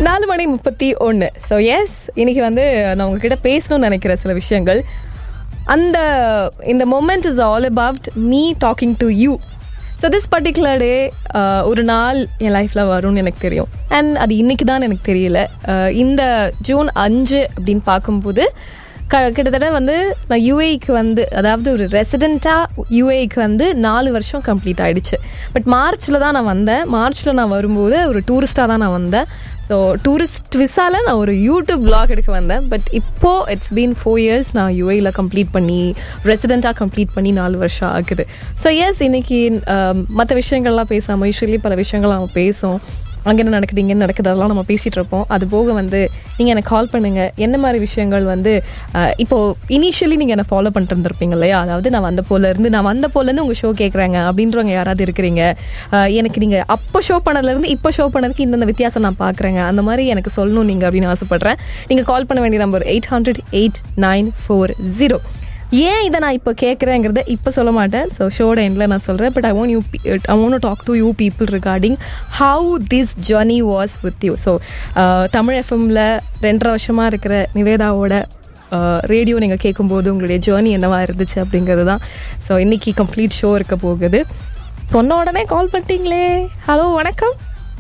நாலு மணி முப்பத்தி ஒன்று ஸோ எஸ் இன்னைக்கு வந்து நான் உங்ககிட்ட பேசணும்னு நினைக்கிற சில விஷயங்கள் அந்த இந்த moment is all about me talking to you so this particular day ஒரு நாள் என் லைஃப்பில் வரும்னு எனக்கு தெரியும் அண்ட் அது இன்னைக்கு தான் எனக்கு தெரியல Uh, இந்த ஜூன் அஞ்சு அப்படின்னு பார்க்கும்போது க கிட்டத்தட்ட வந்து நான் யூஏக்கு வந்து அதாவது ஒரு ரெசிடெண்ட்டாக யூஏக்கு வந்து நாலு வருஷம் கம்ப்ளீட் ஆயிடுச்சு பட் மார்ச்சில் தான் நான் வந்தேன் மார்ச்சில் நான் வரும்போது ஒரு டூரிஸ்டாக தான் நான் வந்தேன் ஸோ டூரிஸ்ட் விசால நான் ஒரு யூடியூப் vlog எடுக்க வந்தேன் பட் இப்போ இட்ஸ் பீன் ஃபோர் இயர்ஸ் நான் யூஏயில் கம்ப்ளீட் பண்ணி ரெசிடெண்ட்டாக கம்ப்ளீட் பண்ணி நாலு வருஷம் ஆகுது ஸோ எஸ் இன்னைக்கு மற்ற விஷயங்கள்லாம் பேசாமல் யூஸ்வலி பல விஷயங்கள் நம்ம பேசும் அங்கே என்ன நடக்குது இங்கே என்ன நடக்குது அதெல்லாம் நம்ம பேசிகிட்டு இருப்போம் அது போக வந்து நீங்கள் எனக்கு கால் பண்ணுங்கள் என்ன மாதிரி விஷயங்கள் வந்து அஹ், இப்போ இனிஷியலி நீங்கள் என்ன ஃபாலோ பண்ணிட்டு இருந்திருப்பீங்க இல்லையா அதாவது நான் வந்த போல இருந்து நான் வந்த போலேருந்து உங்கள் ஷோ கேட்குறாங்க அப்படின்றவங்க யாராவது இருக்கிறீங்க அஹ், எனக்கு நீங்கள் அப்போ ஷோ பண்ணதுலேருந்து இப்போ ஷோ பண்ணதுக்கு இந்தந்த வித்தியாசம் நான் பார்க்குறேங்க அந்த மாதிரி எனக்கு சொல்லணும் நீங்கள் அப்படின்னு ஆசைப்பட்றேன் நீங்கள் கால் பண்ண வேண்டிய number eight hundred eight nine four zero ஏன் இதை நான் இப்போ கேட்குறேங்கிறத இப்போ சொல்ல மாட்டேன் ஸோ ஷோட எண்டில் நான் சொல்கிறேன் but I want you I want talk to you people regarding how this journey was with you so Tamil எஃப்எம்மில் ரெண்டரை வருஷமாக இருக்கிற நிவேதாவோட ரேடியோ நீங்கள் கேட்கும்போது உங்களுடைய ஜேர்னி என்னவா இருந்துச்சு அப்படிங்கிறது தான் ஸோ இன்னைக்கு கம்ப்ளீட் ஷோ இருக்க போகுது சொன்ன உடனே கால் பண்ணிட்டீங்களே ஹலோ வணக்கம்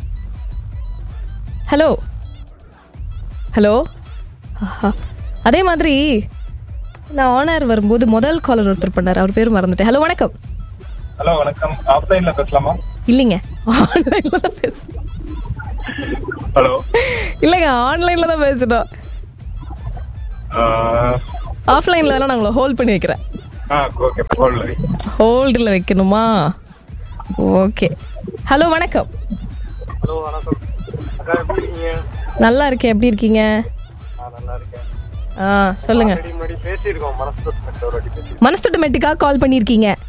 ஹலோ ஹலோ ஆஹா அதே மாதிரி நான் ஆனர் வரும்போது முதல் காலர் ஒருத்தர் பண்ணார் அவர் பேர் மறந்துட்டேன் ஹலோ வணக்கம் ஹலோ வணக்கம் ஆஃப்லைன்ல பேசலாமா இல்லைங்க ஆன்லைனில் தான் பேசணும் ஹலோ இல்லைங்க ஆன்லைனில் தான் பேசணும் ஆஃப்லைனில் வேணால் நான் உங்களை ஹோல்ட் பண்ணி வைக்கிறேன் ஆ ஓகே போடல ஹோல்டில் வைக்கணுமா ஓகே ஹலோ வணக்கம் ஹலோ வணக்கம் அக்கா எப்படி இருக்கீங்க நல்லா இருக்கேன் எப்படி இருக்கீங்க நான் நல்லா இருக்கேன் ஆ சொல்லுங்க முன்னாடி முன்னாடி பேசியிருக்கோம் மனசு ஒரு வாட்டி பேசி மனசுட்டு மெட்டுக்காக கால் பண்ணியிருக்கீங்க